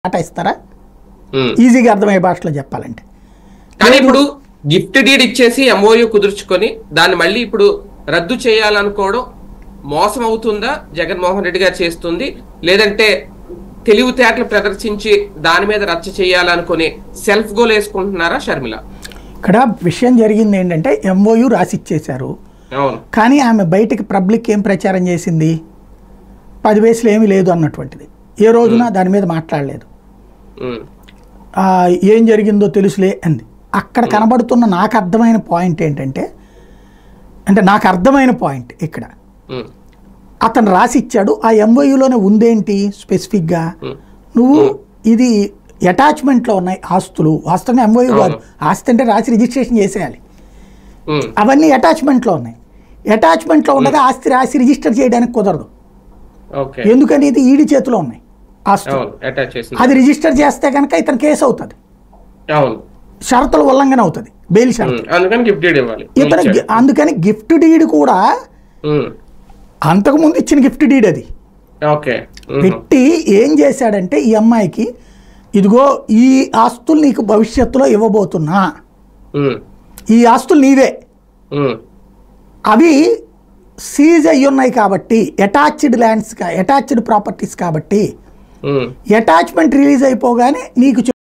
మాట ఇస్తారా ఉమ్. ఈజీగా అర్థమయ్యే భాషలో చెప్పాలంటే కానీ ఇప్పుడు గిఫ్ట్ డీడ్ ఇచ్చేసి ఎంఓయూ కుదుర్చుకొని దాన్ని మళ్ళీ ఇప్పుడు రద్దు చేయాలనుకోవడం మోసం అవుతుందా జగన్మోహన్ రెడ్డి గారు చేస్తుంది లేదంటే తెలివితేటలు ప్రదర్శించి దాని మీద రచ్చ చేయాలనుకుని సెల్ఫ్ గోల్ వేసుకుంటున్నారా షర్మిల ఇక్కడ విషయం జరిగింది ఏంటంటే ఎంఓయు రాసిచ్చేశారు అవును కానీ ఆమె బయటికి పబ్లిక్ ఏం ప్రచారం చేసింది పది వయసులు ఏమీ లేదు అన్నటువంటిది ఏ రోజున దాని మీద మాట్లాడలేదు ఉమ్. ఆ, ఏం జరిగిందో తెలుసులే అంది అక్కడ కనబడుతున్న నాకు అర్థమైన పాయింట్ ఏంటంటే అంటే నాకు అర్థమైన పాయింట్ ఇక్కడ ఉమ్. అతను రాసి ఇచ్చాడు ఆ ఎంఓయూలోనే ఉందేంటి స్పెసిఫిక్గా ఉమ్. నువ్వు ఇది అటాచ్మెంట్లో ఉన్నాయి ఆస్తులు వాస్తవంగా ఎంఓయూ కాదు ఆస్తి అంటే రాసి రిజిస్ట్రేషన్ చేసేయాలి ఉమ్. అవన్నీ అటాచ్మెంట్లో ఉన్నాయి అటాచ్మెంట్లో ఉండగా ఆస్తి రాసి రిజిస్టర్ చేయడానికి కుదరదు ఓకే ఎందుకని ఇది ఈడి చేతిలో ఉన్నాయి ఆస్తులు అవును అటాచ్ చేసింది అది రిజిస్టర్ చేస్తే కనుక ఇతను కేసు అవుతుంది అవును షరతుల ఉల్లంఘన అవుతుంది బెయిల్ షరతు ఉమ్. అందుకని గిఫ్ట్ డీడ్ ఇవ్వాలి ఇతను గి- అందుకని గిఫ్ట్ డీడ్ కూడా ఉమ్. అంతకుముందు ఇచ్చిన గిఫ్ట్ డీడ్ అది ఓకే ఉమ్. పెట్టి ఏం చేశాడంటే ఈ అమ్మాయికి ఇదిగో ఈ ఆస్తులు నీకు భవిష్యత్తులో ఇవ్వబోతున్నా ఉమ్. ఈ ఆస్తులు నీవే ఉమ్. అవి సీజ్ అయ్యి ఉన్నాయి కాబట్టి అటాచ్డ్ ల్యాండ్స్ అటాచ్డ్ ప్రాపర్టీస్ కాబట్టి ఉమ్. అటాచ్మెంట్ రిలీజ్ అయిపోగానే నీకు